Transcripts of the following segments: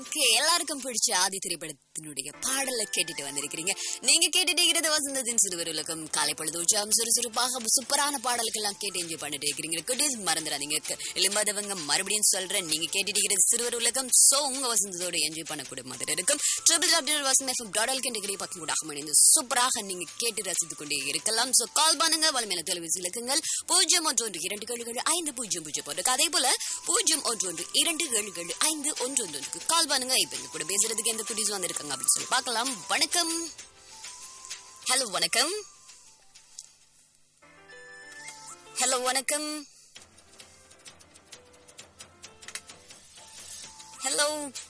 Okay எல்லாருக்கும் பிடிச்ச ஆதி திரைப்படத்தினுடைய பாடலை கேட்டுட்டு வந்திருக்கிறீங்க நீங்க கேட்டுட்டு இருக்கிறது வசந்தத்தின் சிறுவர் உலகம் காலை பொழுது உற்சாகம் சுறுசுறுப்பாக சூப்பரான பாடல்கள்லாம் கேட்டு என்ஜாய் பண்ணிட்டு இருக்கிறீங்க குட்டீஸ் மறந்துடாதீங்க க- எழும்பாதவங்க மறுபடியும் சொல்றேன் நீங்க கேட்டுட்டு இருக்கிறது சிறுவர் உலகம் சோ உங்க வசந்தத்தோட என்ஜாய் பண்ணக்கூடிய மாதிரி இருக்கும் ட்ரிபிள் டாக்டர் வசந்த் எஃப்எம் டாடல் டிகிரி பக்கம் கூட இணைந்து சூப்பராக நீங்க கேட்டு ரசித்துக் கொண்டே இருக்கலாம் சோ கால் பண்ணுங்க வலிமையில தொலைபேசி இலக்குங்கள் பூஜ்ஜியம் ஒன்று ஒன்று இரண்டு ஏழு ஏழு ஐந்து பூஜ்ஜியம் பூஜ்ஜியம் போட்டு அதே போல பூஜ்ஜியம் ஒன்று ஒன்று இரண்டு ஏழு ஏழு ஐந்து ஒன்று ஒன்று ஒன்றுக்கு கால் பண்ணுங்க இப்ப எங்க கூட பேசுறதுக்கு எந்த குட்டீஸ் வந்திருக்காங்க அப்படின்னு சொல்லி பார்க்கலாம் வணக்கம் ஹலோ வணக்கம் ஹலோ வணக்கம் ஹலோ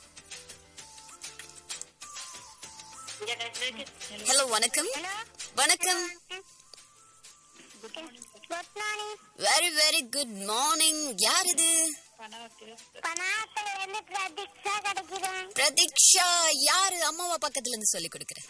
ஹலோ வணக்கம் வணக்கம் good morning very very good morning யார் இது பனாத்துல இருந்து பிரதீக்ஷா கிடைக்கிறேன் பிரதீக்ஷா யாரு அம்மாவா பக்கத்துல இருந்து சொல்லி கொடுக்குறேன்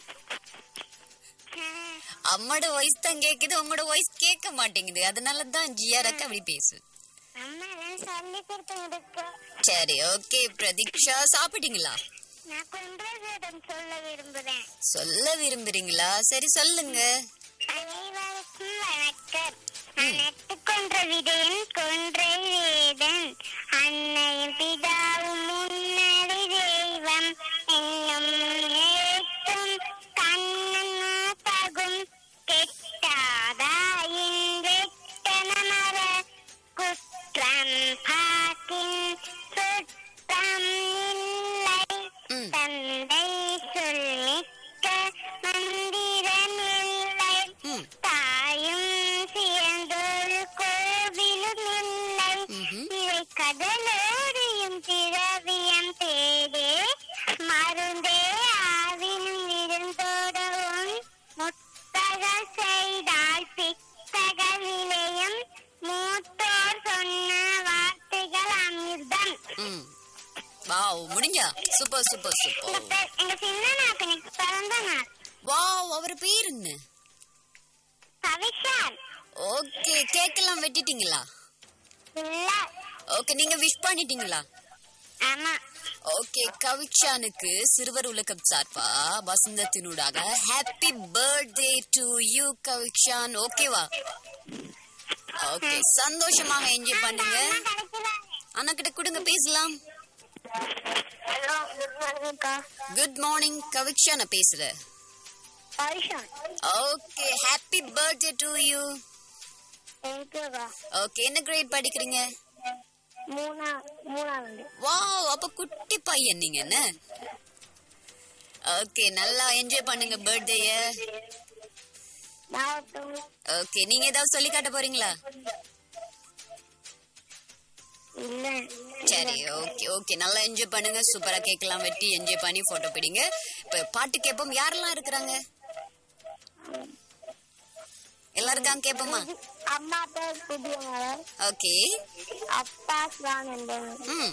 அம்மாட வாய்ஸ் தான் கேக்குது உங்களோட வாய்ஸ் கேட்க மாட்டேங்குது அதனால தான் ஜிஆர் அக்கா அப்படி பேசு அம்மா தான் சொல்லி கொடுத்து சரி ஓகே பிரதீக்ஷா சாப்பிட்டீங்களா நான் குன்றேடம் சொல்ல விரும்புறேன் சொல்ல விரும்புறீங்களா சரி சொல்லுங்க அனைவருக்கும் வணக்கம் நான் நட்டுக்கொன்ற விதையன் கொன்றை வேதன் அன்னையும் பிதாவும் முன்னடி தெய்வம் என்னும் ஏற்றும் கண்ணன் தகும் கெட்டாதா இன்றெட்டனமர குற்றம் பாக்கின் சுற்றம் இல்லை ம். தந்தை சொல் மிக்க மந்திரம் இல்லை ம் தாயும் சேர்ந்தொரு கோவிலும் இல்லை ம்ஹும். இவை கடலோடியும் திரவியம் தேடே மருந்தே ஆவினும் இருந்தோடவும் முத்தக செய்தால் பித்தக விளையும் மூத்தோர் சொன்ன வார்த்தைகள் அமிர்தம் ம் வாவ் முடிஞ்சா சூப்பர் சூப்பர் எங்க சூப்பர் பெ- எங்க சின்ன நாக்கு எனக்கு பிறந்த நாள் வாவ் அவர் பேர் என்ன கவிஷால் ஓகே கேக்கெல்லாம் வெட்டிட்டீங்களா இல்ல ஓகே நீங்க விஷ் பண்ணிட்டீங்களா ஆமா ஓகே கவிக்ஷானுக்கு சிறுவர் உலகம் சார்பா வசந்தத்தினூடாக happy birthday to you Kavikshan ஓகேவா ஓகே சந்தோஷமாக என்ஜாய் பண்ணுங்க அண்ணா கிடைக்கிறாங்க அண்ணா கிட்ட கொடுங்க பேசலாம் ஹலோ குட் மார்னிங்க்கா குட் மார்னிங் கவிக்ஷா நான் பேசுறேன் Kavishal okay happy birthday to you தேங்க்யூக்கா ஓகே என்ன கிரேட் படிக்கிறீங்க மூணா மூணாவது வாவ் அப்ப குட்டி பையன் நீங்க என்ன ஓகே நல்லா என்ஜாய் பண்ணுங்க பர்த்டேய நான் ஓகே நீங்க ஏதாவது சொல்லி காட்ட போறீங்களா இல்ல சரி ஓகே ஓகே நல்லா என்ஜாய் பண்ணுங்க சூப்பரா கேக்கலாம் வெட்டி என்ஜாய் பண்ணி போட்டோ பிடிங்க இப்ப பாட்டு கேப்போம் யாரெல்லாம் இருக்கிறாங்க எல்லாருக்காம் கேப்போமா அம்மா பேர் புதிய மலர் ஓகே அப்பா சுவானந்தன் ம்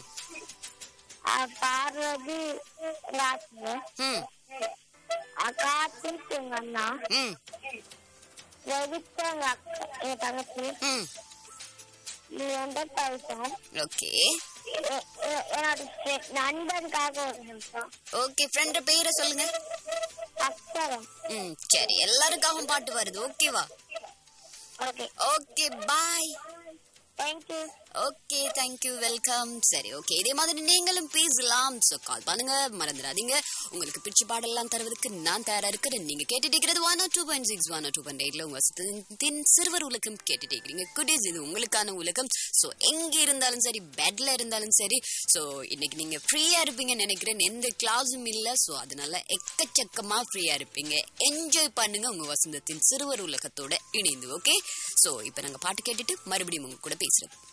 பார்வதி ராஜு ம் அக்காத்தி எங்க அண்ணா ம் ரவித்த எங்க அக்கா எங்க தங்கச்சி ம் நீ எந்த பைசன் ஓகே என்னோட friend- நண்பனுக்காக ஒரு நிமிஷம் ஓகே ஃப்ரெண்ட் பேரை சொல்லுங்க அக்ஷரம் ம் சரி எல்லாருக்காகவும் பாட்டு வருது ஓகேவா okay okay bye thank you okay thank you welcome சரி ஓகே இதே மாதிரி நீங்களும் பேசலாம் ஸோ கால் பண்ணுங்க மறந்துடாதீங்க உங்களுக்கு பிடிச்ச பாடெல்லாம் தருவதற்கு நான் தயாரா இருக்கிறேன் நீங்க கேட்டுட்டு இருக்கிறது one two point six one two point எயிட்ல உங்க வசத்தின் சிறுவர் உலகம் கேட்டுட்டு இருக்கிறீங்க குட்டீஸ் இது உங்களுக்கான உலகம் ஸோ எங்க இருந்தாலும் சரி பெட்ல இருந்தாலும் சரி ஸோ இன்னைக்கு நீங்க ஃப்ரீயா இருப்பீங்கன்னு நினைக்கிறேன் எந்த கிளாஸும் இல்லை ஸோ அதனால எக்கச்சக்கமா ஃப்ரீயா இருப்பீங்க என்ஜாய் பண்ணுங்க உங்க வசந்தத்தின் சிறுவர் உலகத்தோட இணைந்து ஓகே ஸோ இப்போ நாங்க பாட்டு கேட்டுட்டு மறுபடியும் உங்க கூட பேசுறோம்